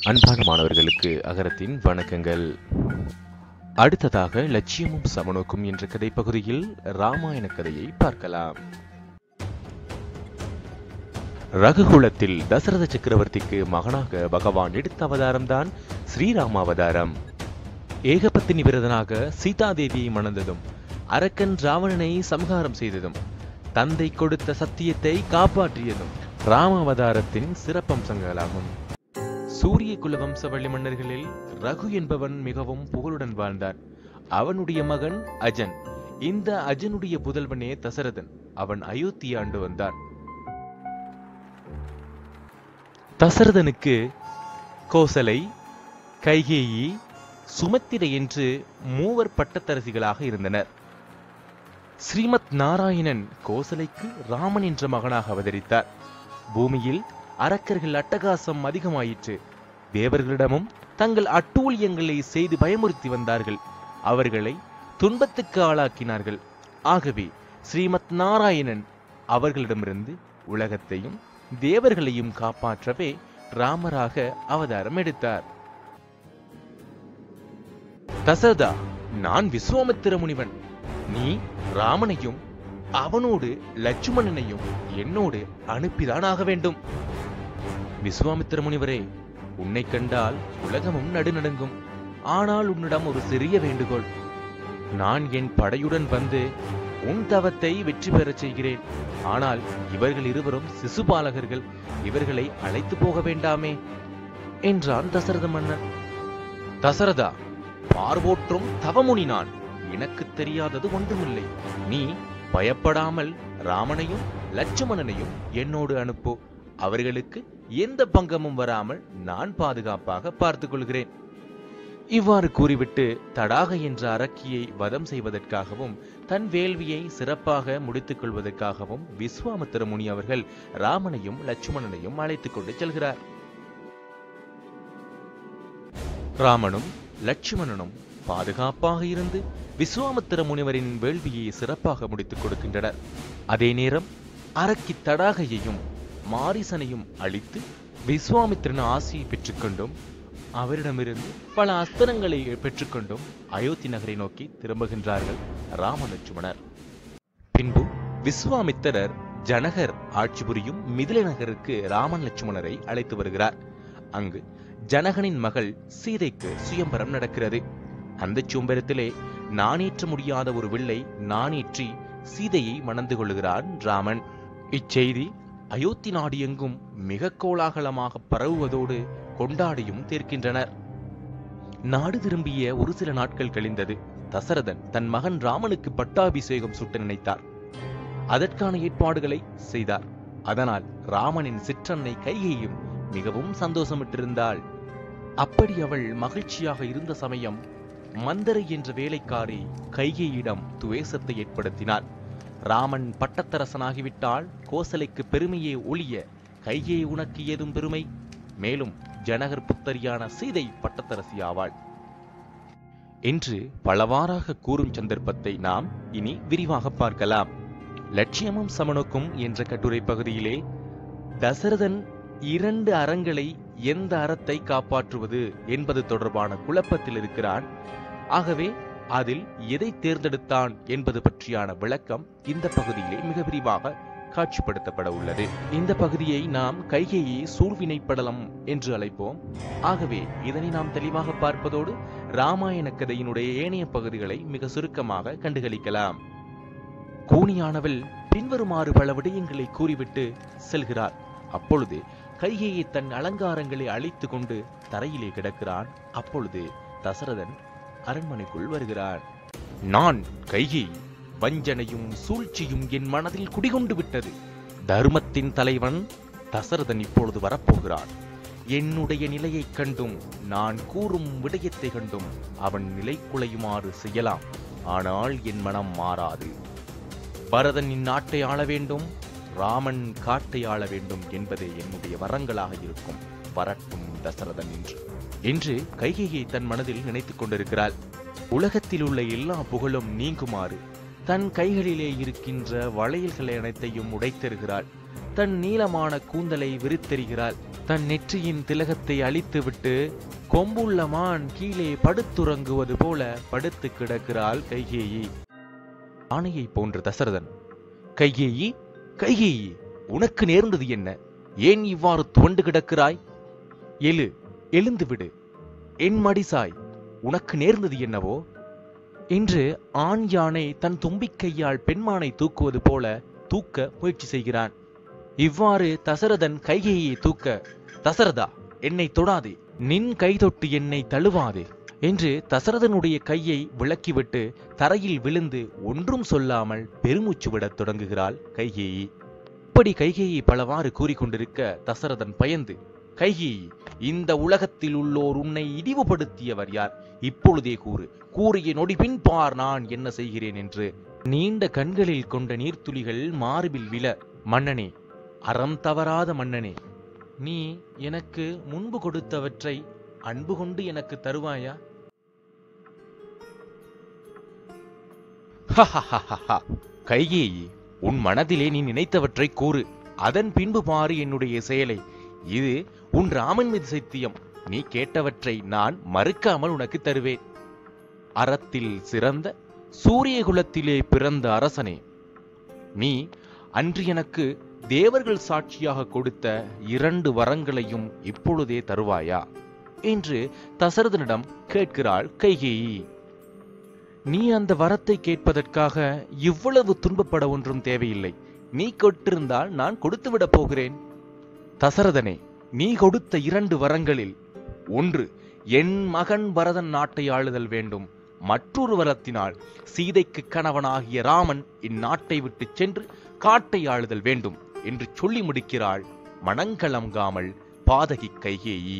அன்பான மாணவர்களுக்கு அகரத்தின் வணக்கங்கள் அடுத்ததாக லட்சியமும் சமநோக்கும் என்ற கதை பகுதியில் ராமாயண கதையை பார்க்கலாம் ரகுகுலத்தில் தசரத சக்கரவர்த்திக்கு மகனாக பகவான் எடுத்த அவதாரம்தான் ஸ்ரீராம அவதாரம் ஏகபத்தினி விரதனாக சீதாதேவியை மணந்ததும் அரக்கன் ராவணனை சம்ஹாரம் செய்ததும் தந்தை கொடுத்த சத்தியத்தை காப்பாற்றியதும் ராம அவதாரத்தின் சிறப்பம்சங்களாகும் சூரிய குல வம்சவள்ளி மன்னர்களில் ரகு என்பவன் மிகவும் புகழுடன் வாழ்ந்தான் அவனுடைய மகன் அஜன் இந்த அஜனுடைய புதல்வனே தசரதன் அவன் அயோத்தி ஆண்டு வந்தான் தசரதனுக்கு கோசலை கைகேயி சுமத்திரை என்று மூவர் பட்டத்தரசிகளாக இருந்தனர் ஸ்ரீமத் நாராயணன் கோசலைக்கு ராமன் என்ற மகனாக அவதரித்தார் பூமியில் அரக்கர்கள் அட்டகாசம் அதிகமாயிற்று தேவர்களிடமும் தங்கள் அட்டூழியங்களை செய்து பயமுறுத்தி வந்தார்கள் அவர்களை துன்பத்துக்கு ஆளாக்கினார்கள் ஆகவே ஸ்ரீமத் நாராயணன் அவர்களிடமிருந்து உலகத்தையும் தேவர்களையும் காப்பாற்றவே ராமராக அவதாரம் எடுத்தார் தசரதா நான் விஸ்வாமித்திர முனிவன் நீ ராமனையும் அவனோடு லட்சுமணனையும் என்னோடு அனுப்பிதான் ஆக வேண்டும் விஸ்வாமித்திர முனிவரே உன்னை கண்டால் உலகமும் நடுநடுங்கும் ஆனால் உன்னிடம் ஒரு சிறிய வேண்டுகோள் நான் என் படையுடன் வந்து உன் தவத்தை வெற்றி பெறச் செய்கிறேன் ஆனால் இவர்கள் இருவரும் சிசுபாலகர்கள் இவர்களை அழைத்து போக வேண்டாமே என்றான் தசரத மன்னன் தசரதா பார்வோற்றும் தவமுனி நான் எனக்கு தெரியாதது ஒன்றுமில்லை நீ பயப்படாமல் ராமனையும் லட்சுமணனையும் என்னோடு அனுப்பு அவர்களுக்கு எந்த பங்கமும் வராமல் நான் பாதுகாப்பாக பார்த்துக் கொள்கிறேன் இவ்வாறு கூறிவிட்டு தடாக என்ற அரக்கியை வதம் செய்வதற்காகவும் தன் வேள்வியை சிறப்பாக முடித்துக் கொள்வதற்காகவும் விஸ்வாமித்திர முனி அவர்கள் ராமனையும் லட்சுமணனையும் அழைத்துக் கொண்டு செல்கிறார் ராமனும் லட்சுமணனும் பாதுகாப்பாக இருந்து விஸ்வாமித்திர முனிவரின் வேள்வியை சிறப்பாக முடித்துக் கொடுக்கின்றனர் அதே நேரம் அரக்கி தடாகையையும் மாரிசனையும் அழித்து விஸ்வாமித்திரன் ஆசியை பெற்றுக்கொண்டும் அவரிடமிருந்து பல அஸ்திரங்களை பெற்றுக்கொண்டும் அயோத்தி நகரை நோக்கி திரும்புகின்றார்கள் ராம லட்சுமணர் பின்பு விஸ்வாமித்திரர் ஜனகர் ஆட்சி புரியும் மிதிலை நகருக்கு ராமன் லட்சுமணரை அழைத்து வருகிறார் அங்கு ஜனகனின் மகள் சீதைக்கு சுயம்பரம் நடக்கிறது அந்த சும்பரத்திலே நாணேற்ற முடியாத ஒரு வில்லை நாணேற்றி சீதையை மணந்து கொள்கிறான் ராமன் இச்செய்தி அயோத்தி நாடு எங்கும் மிக கோலாகலமாக பரவுவதோடு கொண்டாடியும் தீர்க்கின்றனர் நாடு திரும்பிய ஒரு சில நாட்கள் கழிந்தது தசரதன் தன் மகன் ராமனுக்கு பட்டாபிஷேகம் சுட்ட நினைத்தார் அதற்கான ஏற்பாடுகளை செய்தார் அதனால் ராமனின் சிற்றன்னை கைகையும் மிகவும் சந்தோஷமிட்டிருந்தாள் அப்படி அவள் மகிழ்ச்சியாக இருந்த சமயம் மந்தரை என்ற வேலைக்காரி கைகையிடம் துவேசத்தை ஏற்படுத்தினார் ராமன் பட்டத்தரசனாகிவிட்டால் கோசலைக்கு பெருமையே ஒளிய கையே உனக்கு ஏதும் பெருமை மேலும் ஜனகர் புத்தரியான சீதை பட்டத்தரசி ஆவாள் என்று பலவாறாக கூறும் சந்தர்ப்பத்தை நாம் இனி விரிவாக பார்க்கலாம் லட்சியமும் சமனுக்கும் என்ற கட்டுரை பகுதியிலே தசரதன் இரண்டு அறங்களை எந்த அறத்தை காப்பாற்றுவது என்பது தொடர்பான குழப்பத்தில் இருக்கிறான் ஆகவே அதில் எதை தேர்ந்தெடுத்தான் என்பது பற்றியான விளக்கம் இந்த பகுதியிலே மிக விரிவாக காட்சிப்படுத்தப்பட உள்ளது இந்த பகுதியை நாம் கைகையை சூழ்வினை படலம் என்று அழைப்போம் ஆகவே இதனை நாம் தெளிவாக பார்ப்பதோடு ராமாயண கதையினுடைய ஏனைய பகுதிகளை மிக சுருக்கமாக கண்டுகளிக்கலாம் கூனியானவள் பின்வருமாறு பல விடயங்களை கூறிவிட்டு செல்கிறார் அப்பொழுது கைகையை தன் அலங்காரங்களை அழித்து கொண்டு தரையிலே கிடக்கிறான் அப்பொழுது தசரதன் அரண்மனைக்குள் வருகிறான் நான் கைகை வஞ்சனையும் சூழ்ச்சியும் என் மனதில் குடிகொண்டு விட்டது தர்மத்தின் தலைவன் தசரதன் இப்பொழுது வரப்போகிறான் என்னுடைய நிலையைக் கண்டும் நான் கூறும் விடயத்தை கண்டும் அவன் நிலை குலையுமாறு செய்யலாம் ஆனால் என் மனம் மாறாது பரதன் இந்நாட்டை ஆள வேண்டும் ராமன் காட்டை ஆள வேண்டும் என்பதே என்னுடைய வரங்களாக இருக்கும் வரட்டும் தசரதன் என்று என்று கைகையை தன் மனதில் நினைத்துக் கொண்டிருக்கிறாள் உலகத்தில் உள்ள எல்லா புகழும் நீங்குமாறு தன் கைகளிலே இருக்கின்ற வளையல்களை அனைத்தையும் உடைத்தெறுகிறாள் தன் நீளமான கூந்தலை விரித்தெறிகிறாள் தன் நெற்றியின் திலகத்தை அழித்துவிட்டு கொம்புள்ள மான் கீழே படுத்துறங்குவது போல படுத்து கிடக்கிறாள் கைகேயி ஆணையை போன்ற தசரதன் கைகேயி கைகேயி உனக்கு நேர்ந்தது என்ன ஏன் இவ்வாறு துவண்டு கிடக்கிறாய் எழு எழுந்து விடு என் மடிசாய் உனக்கு நேர்ந்தது என்னவோ என்று ஆண் யானை தன் தும்பிக்கையால் பெண்மானை தூக்குவது போல தூக்க முயற்சி செய்கிறான் இவ்வாறு தசரதன் கைகையை தூக்க தசரதா என்னை தொடாதே நின் கை தொட்டு என்னை தழுவாதே என்று தசரதனுடைய கையை விளக்கிவிட்டு தரையில் விழுந்து ஒன்றும் சொல்லாமல் பெருமூச்சு விடத் தொடங்குகிறாள் கைகேயி இப்படி கைகேயி பலவாறு கூறிக்கொண்டிருக்க தசரதன் பயந்து கைகேயி இந்த உலகத்தில் உள்ளோர் உன்னை இழிவுபடுத்தியவர் யார் இப்பொழுதே கூறு கூறிய நொடி பின் பார் நான் என்ன செய்கிறேன் என்று நீண்ட கண்களில் கொண்ட நீர்த்துளிகள் மார்பில் விழ மன்னனே அறம் தவறாத மன்னனே நீ எனக்கு முன்பு கொடுத்தவற்றை அன்பு கொண்டு எனக்கு தருவாயா ஹஹஹஹஹா. கைகேயி உன் மனதிலே நீ நினைத்தவற்றை கூறு அதன் பின்பு பாரு என்னுடைய செயலை இது உன் ராமன் மீது சத்தியம் நீ கேட்டவற்றை நான் மறுக்காமல் உனக்கு தருவேன் அறத்தில் சிறந்த சூரிய குலத்திலே பிறந்த அரசனே நீ அன்று எனக்கு தேவர்கள் சாட்சியாக கொடுத்த இரண்டு வரங்களையும் இப்பொழுதே தருவாயா என்று தசரதனிடம் கேட்கிறாள் கைகேயி நீ அந்த வரத்தை கேட்பதற்காக இவ்வளவு துன்பப்பட ஒன்றும் தேவையில்லை நீ கொட்டிருந்தால் நான் கொடுத்து விடப் போகிறேன் தசரதனே நீ கொடுத்த இரண்டு வரங்களில் ஒன்று என் மகன் பரதன் நாட்டை ஆளுதல் வேண்டும் மற்றொரு வரத்தினால் சீதைக்கு கணவனாகிய ராமன் இந்நாட்டை விட்டுச் சென்று காட்டை ஆளுதல் வேண்டும் என்று சொல்லி முடிக்கிறாள் மணங்கலங்காமல் பாதகி கைகேயி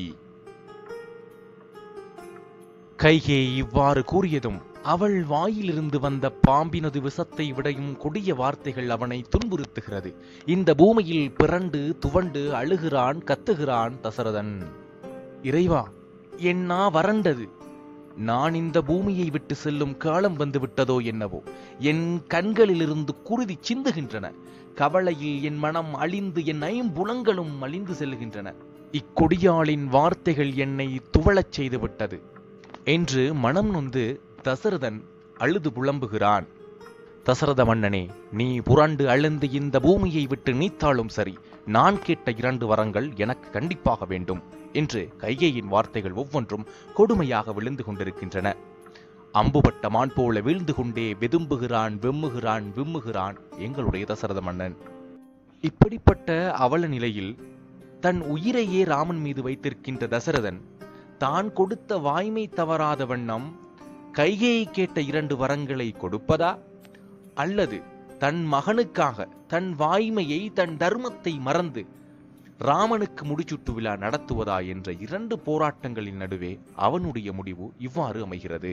கைகேயி இவ்வாறு கூறியதும் அவள் வாயிலிருந்து வந்த பாம்பினது விஷத்தை விடையும் கொடிய வார்த்தைகள் அவனை துன்புறுத்துகிறது இந்த பூமியில் பிறண்டு துவண்டு அழுகிறான் கத்துகிறான் தசரதன் இறைவா என் நா வறண்டது நான் இந்த பூமியை விட்டு செல்லும் காலம் வந்து விட்டதோ என்னவோ என் கண்களிலிருந்து குருதி சிந்துகின்றன கவலையில் என் மனம் அழிந்து என் ஐம்புலங்களும் அழிந்து செல்கின்றன இக்கொடியாளின் வார்த்தைகள் என்னை துவளச் செய்து விட்டது என்று மனம் நொந்து தசரதன் அழுது புலம்புகிறான் தசரத மன்னனே நீ புரண்டு அழுந்து இந்த பூமியை விட்டு நீத்தாலும் சரி நான் கேட்ட இரண்டு வரங்கள் எனக்கு கண்டிப்பாக வேண்டும் என்று கைகேயின் வார்த்தைகள் ஒவ்வொன்றும் கொடுமையாக விழுந்து கொண்டிருக்கின்றன அம்புபட்ட மான் போல வீழ்ந்து கொண்டே வெதும்புகிறான் வெம்முகிறான் விம்முகிறான் எங்களுடைய தசரத மன்னன் இப்படிப்பட்ட அவல நிலையில் தன் உயிரையே ராமன் மீது வைத்திருக்கின்ற தசரதன் தான் கொடுத்த வாய்மை தவறாத வண்ணம் கைகேயை கேட்ட இரண்டு வரங்களை கொடுப்பதா அல்லது தன் மகனுக்காக தன் வாய்மையை தன் தர்மத்தை மறந்து ராமனுக்கு முடிச்சுட்டு விழா நடத்துவதா என்ற இரண்டு போராட்டங்களின் நடுவே அவனுடைய முடிவு இவ்வாறு அமைகிறது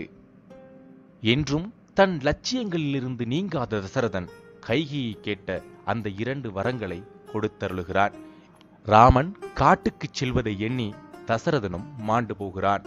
என்றும் தன் லட்சியங்களிலிருந்து நீங்காத தசரதன் கைகையை கேட்ட அந்த இரண்டு வரங்களை கொடுத்தருளுகிறான் ராமன் காட்டுக்குச் செல்வதை எண்ணி தசரதனும் மாண்டு போகிறான்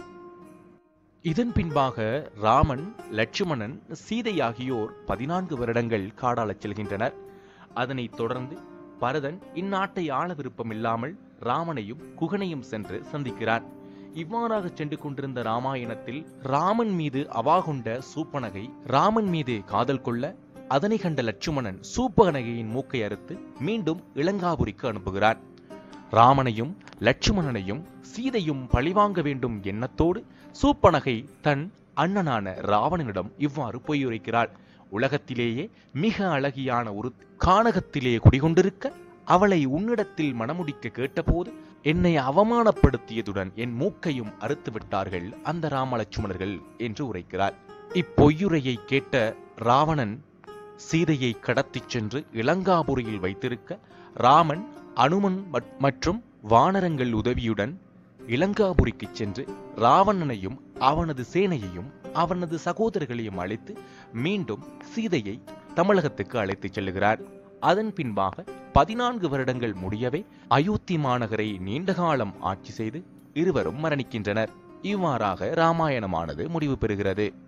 இதன் பின்பாக ராமன் லட்சுமணன் சீதை ஆகியோர் பதினான்கு வருடங்கள் காடாளச் செல்கின்றனர் அதனைத் தொடர்ந்து பரதன் இந்நாட்டை ஆள விருப்பமில்லாமல் ராமனையும் குகனையும் சென்று சந்திக்கிறான் இவ்வாறாக சென்று கொண்டிருந்த ராமாயணத்தில் ராமன் மீது அவாகொண்ட சூப்பனகை ராமன் மீது காதல் கொள்ள அதனை கண்ட லட்சுமணன் சூப்பகனகையின் மூக்கை அறுத்து மீண்டும் இளங்காபுரிக்கு அனுப்புகிறான் ராமனையும் லட்சுமணனையும் சீதையும் பழிவாங்க வேண்டும் எண்ணத்தோடு சூப்பனகை தன் அண்ணனான ராவணனிடம் இவ்வாறு பொய்யுரைக்கிறாள் உலகத்திலேயே மிக அழகியான ஒரு கானகத்திலே குடிகொண்டிருக்க அவளை உன்னிடத்தில் மணமுடிக்க கேட்டபோது என்னை அவமானப்படுத்தியதுடன் என் மூக்கையும் அறுத்து விட்டார்கள் அந்த ராமலட்சுமணர்கள் என்று உரைக்கிறார் இப்பொய்யுரையை கேட்ட ராவணன் சீதையை கடத்திச் சென்று இளங்காபுரியில் வைத்திருக்க ராமன் அனுமன் மற்- மற்றும் வானரங்கள் உதவியுடன் இளங்காபுரிக்குச் சென்று ராவணனையும் அவனது சேனையையும் அவனது சகோதரர்களையும் அழைத்து மீண்டும் சீதையை தமிழகத்துக்கு அழைத்துச் செல்லுகிறார் அதன் பின்பாக பதினான்கு வருடங்கள் முடியவே அயோத்தி மாநகரை நீண்டகாலம் ஆட்சி செய்து இருவரும் மரணிக்கின்றனர் இவ்வாறாக ராமாயணமானது முடிவு பெறுகிறது